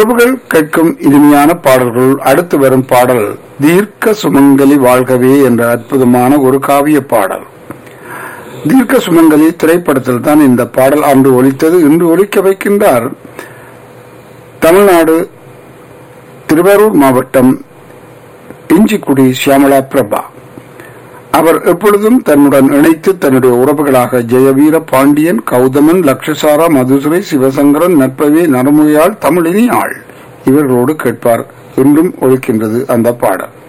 உறவுகள் கேட்கும் இனிமையான பாடல்கள் அடுத்து வரும் பாடல் தீர்க்க சுமங்கலி வாழ்கவே என்ற அற்புதமான ஒரு காவிய பாடல் தீர்க்க சுமங்கலி திரைப்படத்தில் தான் இந்த பாடல் அன்று ஒலித்தது இன்று ஒலிக்க வைக்கின்றார் தமிழ்நாடு திருவாரூர் மாவட்டம் இஞ்சிக்குடி சியாமலா பிரபா அவர் எப்பொழுதும் தன்னுடன் இணைத்து தன்னுடைய உறவுகளாக ஜெயவீர பாண்டியன் கௌதமன் லக்ஷசாரா மதுசுரை சிவசங்கரன் நற்பவி நரமுகையாள் தமிழினி ஆள் இவர்களோடு கேட்பார் இன்றும் ஒழிக்கின்றது அந்த பாடல்